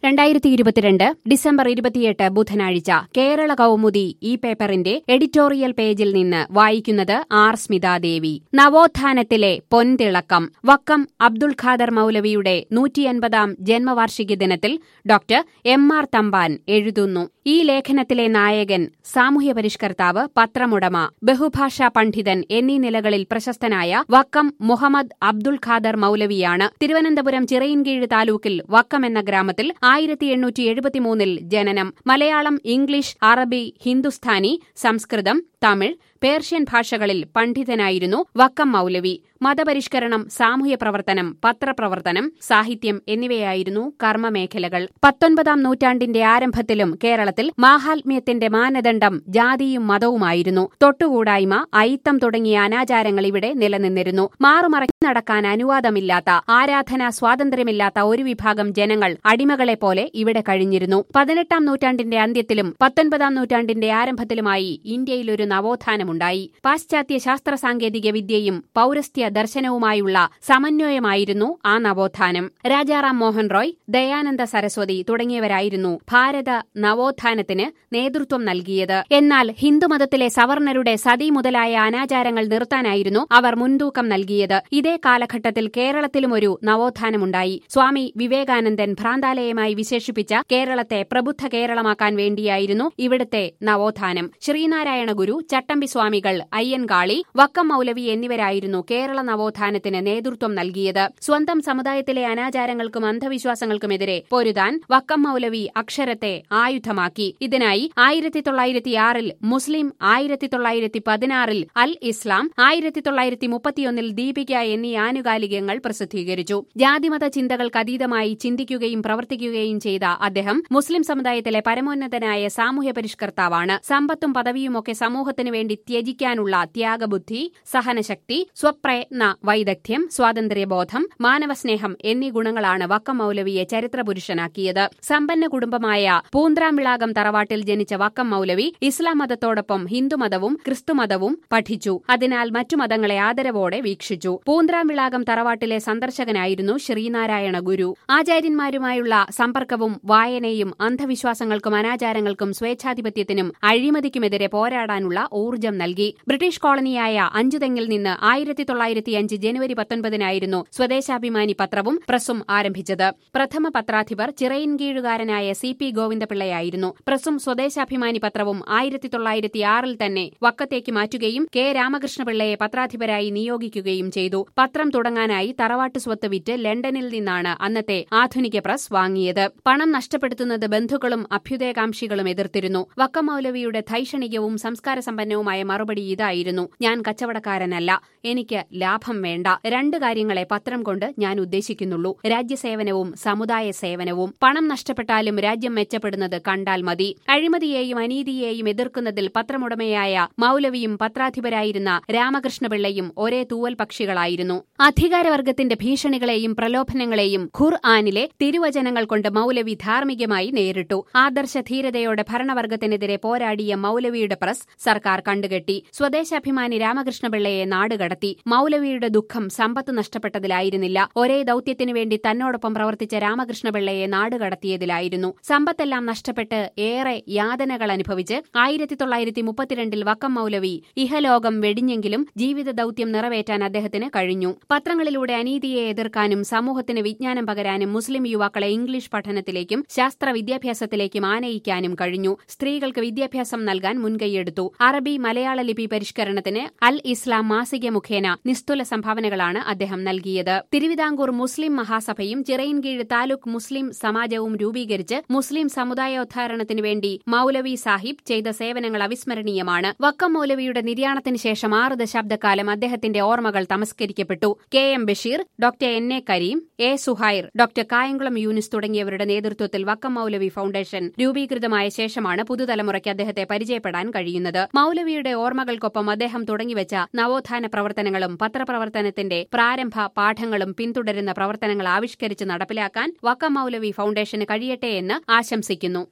രണ്ടായിരത്തി ഇരുപത്തിരണ്ട് ഡിസംബർ ഇരുപത്തിയെട്ട് ബുധനാഴ്ച കേരള കൗമുദി ഈ പേപ്പറിന്റെ എഡിറ്റോറിയൽ പേജിൽ നിന്ന് വായിക്കുന്നത് ആർ സ്മിതാദേവി നവോത്ഥാനത്തിലെ പൊൻതിളക്കം വക്കം അബ്ദുൾ ഖാദർ മൌലവിയുടെ നൂറ്റിയൻപതാം ജന്മവാർഷിക ദിനത്തിൽ ഡോക്ടർ എം ആർ തമ്പാൻ എഴുതുന്നു ഈ ലേഖനത്തിലെ നായകൻ സാമൂഹ്യ പരിഷ്കർത്താവ് പത്രമുടമ ബഹുഭാഷാ പണ്ഡിതൻ എന്നീ നിലകളിൽ പ്രശസ്തനായ വക്കം മുഹമ്മദ് അബ്ദുൾ ഖാദർ മൌലവിയാണ് തിരുവനന്തപുരം ചിറയിൻകീഴ് താലൂക്കിൽ വക്കം എന്ന ഗ്രാമത്തിൽ ആയിരത്തി എണ്ണൂറ്റി എഴുപത്തിമൂന്നിൽ ജനനം മലയാളം ഇംഗ്ലീഷ് അറബി ഹിന്ദുസ്ഥാനി സംസ്കൃതം തമിഴ് പേർഷ്യൻ ഭാഷകളിൽ പണ്ഡിതനായിരുന്നു വക്കം മൌലവി മതപരിഷ്കരണം സാമൂഹ്യ പ്രവർത്തനം പത്രപ്രവർത്തനം സാഹിത്യം എന്നിവയായിരുന്നു കർമ്മമേഖലകൾ പത്തൊൻപതാം നൂറ്റാണ്ടിന്റെ ആരംഭത്തിലും കേരളത്തിൽ മാഹാത്മ്യത്തിന്റെ മാനദണ്ഡം ജാതിയും മതവുമായിരുന്നു തൊട്ടുകൂടായ്മ അയിത്തം തുടങ്ങിയ അനാചാരങ്ങൾ ഇവിടെ നിലനിന്നിരുന്നു മാറുമറക്കി നടക്കാൻ അനുവാദമില്ലാത്ത ആരാധനാ സ്വാതന്ത്ര്യമില്ലാത്ത ഒരു വിഭാഗം ജനങ്ങൾ അടിമകളെപ്പോലെ ഇവിടെ കഴിഞ്ഞിരുന്നു പതിനെട്ടാം നൂറ്റാണ്ടിന്റെ അന്ത്യത്തിലും പത്തൊൻപതാം നൂറ്റാണ്ടിന്റെ ആരംഭത്തിലുമായി ഇന്ത്യയിലൊരു നവോത്ഥാനമുണ്ടായി പാശ്ചാത്യ ശാസ്ത്ര സാങ്കേതിക വിദ്യയും പൌരസ്ത്യ ദർശനവുമായുള്ള സമന്വയമായിരുന്നു ആ നവോത്ഥാനം രാജാറാം മോഹൻ റോയ് ദയാനന്ദ സരസ്വതി തുടങ്ങിയവരായിരുന്നു ഭാരത നവോത്ഥാനത്തിന് നേതൃത്വം നൽകിയത് എന്നാൽ ഹിന്ദുമതത്തിലെ സവർണരുടെ സതി മുതലായ അനാചാരങ്ങൾ നിർത്താനായിരുന്നു അവർ മുൻതൂക്കം നൽകിയത് ഇതേ കാലഘട്ടത്തിൽ കേരളത്തിലും ഒരു നവോത്ഥാനമുണ്ടായി സ്വാമി വിവേകാനന്ദൻ ഭ്രാന്താലയമായി വിശേഷിപ്പിച്ച കേരളത്തെ പ്രബുദ്ധ കേരളമാക്കാൻ വേണ്ടിയായിരുന്നു ഇവിടുത്തെ നവോത്ഥാനം ശ്രീനാരായണ ഗുരു ചട്ടമ്പി സ്വാമികൾ അയ്യൻകാളി വക്കം മൌലവി എന്നിവരായിരുന്നു കേരള നവോത്ഥാനത്തിന് നേതൃത്വം നൽകിയത് സ്വന്തം സമുദായത്തിലെ അനാചാരങ്ങൾക്കും അന്ധവിശ്വാസങ്ങൾക്കുമെതിരെ പൊരുതാൻ വക്കം മൌലവി അക്ഷരത്തെ ആയുധമാക്കി ഇതിനായി ആയിരത്തി തൊള്ളായിരത്തി ആറിൽ മുസ്ലിം ആയിരത്തി തൊള്ളായിരത്തി പതിനാറിൽ അൽ ഇസ്ലാം ആയിരത്തി തൊള്ളായിരത്തി മുപ്പത്തിയൊന്നിൽ ദീപിക എന്നീ ആനുകാലികങ്ങൾ പ്രസിദ്ധീകരിച്ചു ജാതിമത ചിന്തകൾക്ക് അതീതമായി ചിന്തിക്കുകയും പ്രവർത്തിക്കുകയും ചെയ്ത അദ്ദേഹം മുസ്ലിം സമുദായത്തിലെ പരമോന്നതനായ സാമൂഹ്യ പരിഷ്കർത്താവാണ് സമ്പത്തും പദവിയുമൊക്കെ സമൂഹത്തിനു വേണ്ടി ത്യജിക്കാനുള്ള ത്യാഗബുദ്ധി സഹനശക്തി സ്വപ്രയത്ന വൈദഗ്ധ്യം സ്വാതന്ത്ര്യബോധം മാനവസ്നേഹം എന്നീ ഗുണങ്ങളാണ് വക്കം മൌലവിയെ ചരിത്രപുരുഷനാക്കിയത് സമ്പന്ന കുടുംബമായ പൂന്ത്രാംവിളാകം തറവാട്ടിൽ ജനിച്ച വക്കം മൌലവി ഇസ്ലാം മതത്തോടൊപ്പം ഹിന്ദുമതവും ക്രിസ്തുമതവും പഠിച്ചു അതിനാൽ മറ്റു മതങ്ങളെ ആദരവോടെ വീക്ഷിച്ചു പൂന്ത്രാംവിളാകം തറവാട്ടിലെ സന്ദർശകനായിരുന്നു ശ്രീനാരായണ ഗുരു ആചാര്യന്മാരുമായുള്ള സമ്പർക്കവും വായനയും അന്ധവിശ്വാസങ്ങൾക്കും അനാചാരങ്ങൾക്കും സ്വേച്ഛാധിപത്യത്തിനും അഴിമതിക്കുമെതിരെ പോരാടാനുള്ള ഊർജ്ജം നൽകി ബ്രിട്ടീഷ് കോളനിയായ അഞ്ചുതെങ്ങിൽ നിന്ന് ആയിരത്തി തൊള്ളായിരത്തിയഞ്ച് ജനുവരി പത്തൊൻപതിനായിരുന്നു സ്വദേശാഭിമാനി പത്രവും പ്രസും ആരംഭിച്ചത് പ്രഥമ പത്രാധിപർ ചിറയിൻകീഴുകാരനായ സി പി ഗോവിന്ദപിള്ളയായിരുന്നു പ്രസും സ്വദേശാഭിമാനി പത്രവും ആയിരത്തി തൊള്ളായിരത്തി ആറിൽ തന്നെ വക്കത്തേക്ക് മാറ്റുകയും കെ രാമകൃഷ്ണപിള്ളയെ പത്രാധിപരായി നിയോഗിക്കുകയും ചെയ്തു പത്രം തുടങ്ങാനായി തറവാട്ട് സ്വത്ത് വിറ്റ് ലണ്ടനിൽ നിന്നാണ് അന്നത്തെ ആധുനിക പ്രസ് വാങ്ങിയത് പണം നഷ്ടപ്പെടുത്തുന്നത് ബന്ധുക്കളും അഭ്യുദയകാംക്ഷികളും എതിർത്തിരുന്നു വക്കം മൌലവിയുടെ ധൈഷണികവും സംസ്കാര സമ്പന്നവുമായ മറുപടി ഇതായിരുന്നു ഞാൻ കച്ചവടക്കാരനല്ല എനിക്ക് ലാഭം വേണ്ട രണ്ട് കാര്യങ്ങളെ പത്രം കൊണ്ട് ഞാൻ ഉദ്ദേശിക്കുന്നുള്ളൂ രാജ്യസേവനവും സമുദായ സേവനവും പണം നഷ്ടപ്പെട്ടാലും രാജ്യം മെച്ചപ്പെടുന്നത് കണ്ടാൽ മതി അഴിമതിയെയും അനീതിയെയും എതിർക്കുന്നതിൽ പത്രമുടമയായ മൌലവിയും പത്രാധിപരായിരുന്ന രാമകൃഷ്ണപിള്ളയും ഒരേ തൂവൽ പക്ഷികളായിരുന്നു അധികാരവർഗത്തിന്റെ ഭീഷണികളെയും പ്രലോഭനങ്ങളെയും ഖുർ ആനിലെ തിരുവചനങ്ങൾ കൊണ്ട് മൌലവി ധാർമ്മികമായി നേരിട്ടു ആദർശധീരതയോടെ ഭരണവർഗത്തിനെതിരെ പോരാടിയ മൌലവിയുടെ പ്രസ് സർക്കാർ കണ്ടുകെട്ടി സ്വദേശാഭിമാനി രാമകൃഷ്ണപിള്ളയെ നാടുകടത്തി മൌലവിയുടെ ദുഃഖം സമ്പത്ത് നഷ്ടപ്പെട്ടതിലായിരുന്നില്ല ഒരേ ദൌത്യത്തിനു വേണ്ടി തന്നോടൊപ്പം പ്രവർത്തിച്ച രാമകൃഷ്ണപിള്ളയെ നാടുകടത്തിയതിലായിരുന്നു സമ്പത്തെല്ലാം നഷ്ടപ്പെട്ട് ഏറെ യാതനകൾ അനുഭവിച്ച് ആയിരത്തി തൊള്ളായിരത്തി മുപ്പത്തിരണ്ടിൽ വക്കം മൌലവി ഇഹലോകം വെടിഞ്ഞെങ്കിലും ജീവിത ദൌത്യം നിറവേറ്റാൻ അദ്ദേഹത്തിന് കഴിഞ്ഞു പത്രങ്ങളിലൂടെ അനീതിയെ എതിർക്കാനും സമൂഹത്തിന് വിജ്ഞാനം പകരാനും മുസ്ലിം യുവാക്കളെ ഇംഗ്ലീഷ് പഠനത്തിലേക്കും ശാസ്ത്ര വിദ്യാഭ്യാസത്തിലേക്കും ആനയിക്കാനും കഴിഞ്ഞു സ്ത്രീകൾക്ക് വിദ്യാഭ്യാസം നൽകാൻ മുൻകൈയെടുത്തു അറബി മലയാള ലിപി പരിഷ്കരണത്തിന് അൽ ഇസ്ലാം മാസിക മുഖേന നിസ്തുല സംഭാവനകളാണ് അദ്ദേഹം നൽകിയത് തിരുവിതാംകൂർ മുസ്ലിം മഹാസഭയും ചിറയിൻകീഴ് താലൂക്ക് മുസ്ലിം സമാജവും രൂപീകരിച്ച് മുസ്ലിം സമുദായോദ്ധാരണത്തിനു വേണ്ടി മൌലവി സാഹിബ് ചെയ്ത സേവനങ്ങൾ അവിസ്മരണീയമാണ് വക്കം മൌലവിയുടെ നിര്യാണത്തിന് ശേഷം ആറ് ദശാബ്ദക്കാലം അദ്ദേഹത്തിന്റെ ഓർമ്മകൾ തമസ്കരിക്കപ്പെട്ടു K M Basheer doctor N A Kareem A Suhair doctor Kayamkulam Younis തുടങ്ങിയവരുടെ നേതൃത്വത്തിൽ വക്കം മൌലവി ഫൌണ്ടേഷൻ രൂപീകൃതമായ ശേഷമാണ് പുതുതലമുറയ്ക്ക് അദ്ദേഹത്തെ പരിചയപ്പെടാൻ കഴിയുന്നത് മൌലവിയുടെ ഓർമ്മകൾക്കൊപ്പം അദ്ദേഹം തുടങ്ങിവെച്ച നവോത്ഥാന പ്രവർത്തനങ്ങളും പത്രപ്രവർത്തനത്തിന്റെ പ്രാരംഭ പാഠങ്ങളും പിന്തുടരുന്ന പ്രവർത്തനങ്ങൾ ആവിഷ്കരിച്ച് നടപ്പിലാക്കാൻ വക്കം മൌലവി ഫൌണ്ടേഷന് കഴിയട്ടെ എന്ന് ആശംസിക്കുന്നു